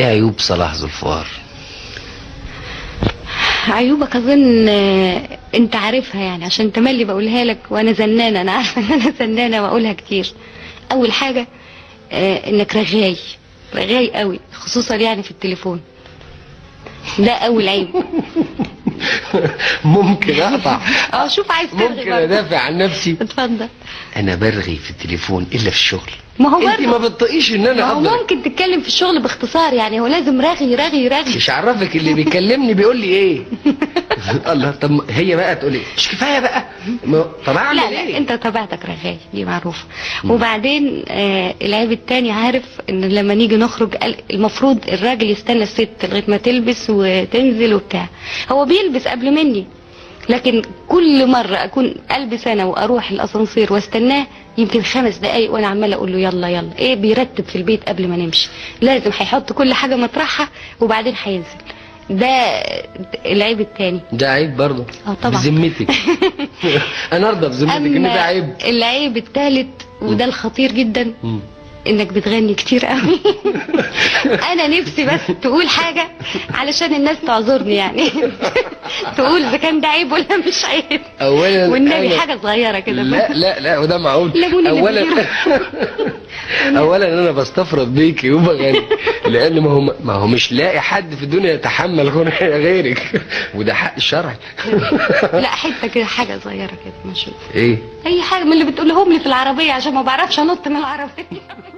ايه عيوب صلاح ذوالفقار عيوبك اظن آه، انت عارفها يعني عشان تملي بقولها لك وانا زنانه انا عارفه ان انا زنانه واقولها كتير اول حاجه آه، انك رغاي رغاي قوي خصوصا يعني في التليفون ده اول عيب ممكن اقطع اه شوف عايز ترغي ممكن برضه. ادافع عن نفسي اتفضل انا برغي في التليفون الا في الشغل ما هو انت ما برضه بتطقيش ان ما انا هو افضل ممكن تتكلم في الشغل باختصار يعني هو لازم رغي رغي رغي مش عرفك اللي بيكلمني بيقول لي ايه الله طب ما هي بقى تقول لي مش كفايه بقى ما- طب اعمل لا لا ايه انت طبيعتك رغاي دي معروفه وبعدين آه العيب التاني عارف ان لما نيجي نخرج قال- المفروض الراجل يستنى الست لغايه ما تلبس وتنزل وبتاع هو بيلبس قبل مني لكن كل مره اكون البس انا واروح الاسانسير واستناه يمكن خمس دقايق وانا عماله اقول له يلا يلا ايه بيرتب في البيت قبل ما نمشي لازم هيحط كل حاجه مطرحها وبعدين هينزل ده العيب التاني ده عيب برضه اه طبعا. بذمتك انا ارضى بذمتك ان ده عيب العيب الثالث وده الخطير جدا مم. انك بتغني كتير قوي انا نفسي بس تقول حاجة علشان الناس تعذرني يعني تقول اذا كان ده عيب ولا مش عيب اولا والنبي أنا- حاجة صغيرة كده لا لا لا وده معقول ليمون اللي اولا بيجيبه. اولا انا بستفرد بيكي وبغني لان ما هو ما هو مش لاقي حد في الدنيا يتحمل غنى غيرك وده حق شرعي لا حتة كده حاجة صغيرة كده ما اشوف ايه اي حاجة من اللي بتقولهم لي في العربية عشان ما بعرفش انط من العربية